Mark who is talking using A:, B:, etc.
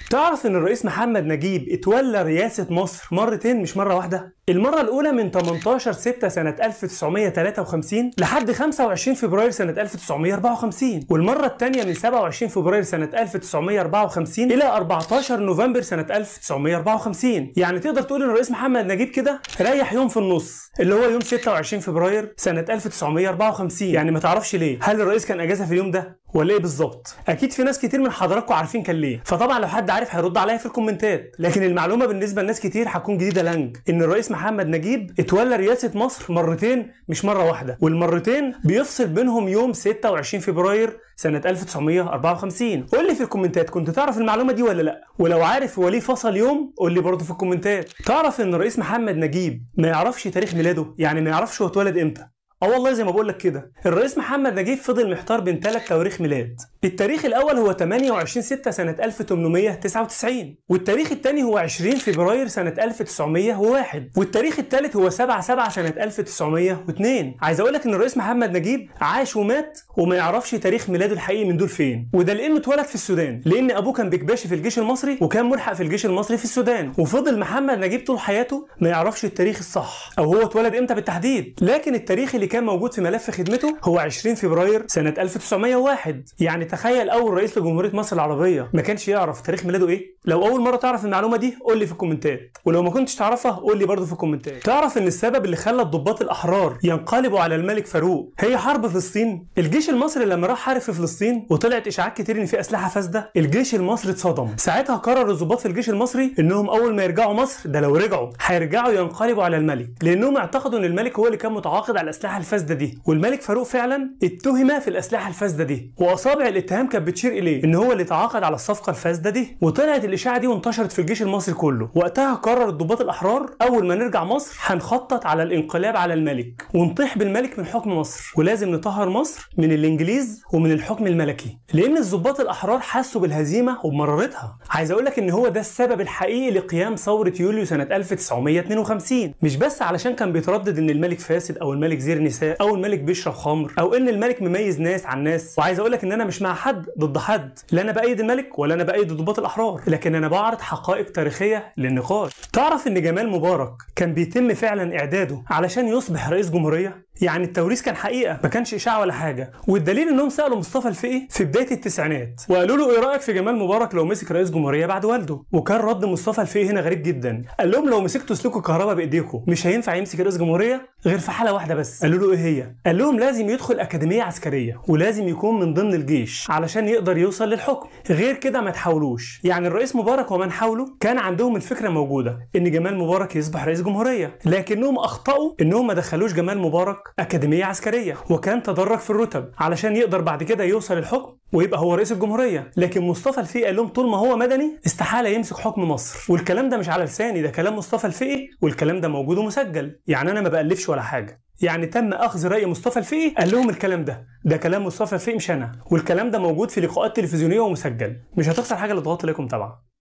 A: تعرف ان الرئيس محمد نجيب اتولى رئاسة مصر مرتين مش مرة واحدة؟ المرة الأولى من 18 6 سنة 1953 لحد 25 فبراير سنة 1954 والمرة الثانية من 27 فبراير سنة 1954 إلى 14 نوفمبر سنة 1954 يعني تقدر تقول ان الرئيس محمد نجيب كده ريح يوم في النص اللي هو يوم 26 فبراير سنة 1954 يعني ما تعرفش ليه هل الرئيس كان اجازة في اليوم ده ولا ايه بالظبط اكيد في ناس كتير من حضراتكم عارفين كان ليه فطبعا لو حد عارف هيرد عليا في الكومنتات لكن المعلومه بالنسبه لناس كتير هتكون جديده لانج ان الرئيس محمد نجيب اتولى رئاسه مصر مرتين مش مره واحده والمرتين بيفصل بينهم يوم 26 فبراير سنة 1954 قول لي في الكومنتات كنت تعرف المعلومة دي ولا لا ولو عارف هو ليه فصل يوم قول لي برضه في الكومنتات تعرف ان الرئيس محمد نجيب ما يعرفش تاريخ ميلاده يعني ما يعرفش هو اتولد امتى اه والله زي ما بقول لك كده الرئيس محمد نجيب فضل محتار بين ثلاث تواريخ ميلاد التاريخ الاول هو 28 6 سنه 1899 والتاريخ الثاني هو 20 فبراير سنه 1901 والتاريخ الثالث هو 7 7 سنه 1902 عايز اقول لك ان الرئيس محمد نجيب عاش ومات وما يعرفش تاريخ ميلاده الحقيقي من دول فين وده لانه اتولد في السودان لان ابوه كان بكباشي في الجيش المصري وكان ملحق في الجيش المصري في السودان وفضل محمد نجيب طول حياته ما يعرفش التاريخ الصح او هو اتولد امتى بالتحديد لكن التاريخ اللي كان موجود في ملف خدمته هو 20 فبراير سنة 1901 يعني تخيل أول رئيس لجمهورية مصر العربية ما كانش يعرف تاريخ ميلاده إيه لو أول مرة تعرف المعلومة دي قول لي في الكومنتات ولو ما كنتش تعرفها قول لي برضه في الكومنتات تعرف إن السبب اللي خلى الضباط الأحرار ينقلبوا على الملك فاروق هي حرب فلسطين الجيش المصري لما راح حارب في فلسطين وطلعت إشاعات كتير إن في أسلحة فاسدة الجيش المصري اتصدم ساعتها قرر الضباط في الجيش المصري إنهم أول ما يرجعوا مصر ده لو رجعوا هيرجعوا ينقلبوا على الملك لأنهم اعتقدوا إن الملك هو اللي كان متعاقد على الأسلحة الفاسدة دي والملك فاروق فعلا اتهم في الاسلحه الفاسده دي واصابع الاتهام كانت بتشير اليه ان هو اللي تعاقد على الصفقه الفاسده دي وطلعت الاشاعه دي وانتشرت في الجيش المصري كله وقتها قرر الضباط الاحرار اول ما نرجع مصر هنخطط على الانقلاب على الملك ونطيح بالملك من حكم مصر ولازم نطهر مصر من الانجليز ومن الحكم الملكي لان الضباط الاحرار حسوا بالهزيمه وبمرارتها عايز اقول لك ان هو ده السبب الحقيقي لقيام ثوره يوليو سنه 1952 مش بس علشان كان بيتردد ان الملك فاسد او الملك زير نساء او الملك بيشرب خمر او ان الملك مميز ناس عن ناس وعايز اقول لك ان انا مش مع حد ضد حد لا انا بايد الملك ولا انا بايد الضباط الاحرار لكن انا بعرض حقائق تاريخيه للنقاش تعرف ان جمال مبارك كان بيتم فعلا اعداده علشان يصبح رئيس جمهوريه يعني التوريث كان حقيقه ما كانش اشاعه ولا حاجه والدليل انهم سالوا مصطفى الفقي في بدايه التسعينات وقالوا له ايه رايك في جمال مبارك لو مسك رئيس جمهوريه بعد والده وكان رد مصطفى الفقي هنا غريب جدا قال لهم لو مسكتوا سلوك الكهرباء بايديكم مش هينفع يمسك رئيس جمهوريه غير في حاله واحده بس قالوا له ايه هي قال لهم لازم يدخل اكاديميه عسكريه ولازم يكون من ضمن الجيش علشان يقدر يوصل للحكم غير كده ما تحاولوش يعني الرئيس مبارك ومن حوله كان عندهم الفكره موجوده ان جمال مبارك يصبح رئيس جمهوريه لكنهم اخطاوا انهم ما دخلوش جمال مبارك اكاديميه عسكريه وكان تدرج في الرتب علشان يقدر بعد كده يوصل الحكم ويبقى هو رئيس الجمهوريه لكن مصطفى الفقي قال لهم طول ما هو مدني استحاله يمسك حكم مصر والكلام ده مش على لساني ده كلام مصطفى الفقي والكلام ده موجود ومسجل يعني انا ما بالفش ولا حاجه يعني تم اخذ راي مصطفى الفقي قال لهم الكلام ده ده كلام مصطفى الفقي مش انا والكلام ده موجود في لقاءات تلفزيونيه ومسجل مش هتخسر حاجه اللي تضغط عليكم طبعا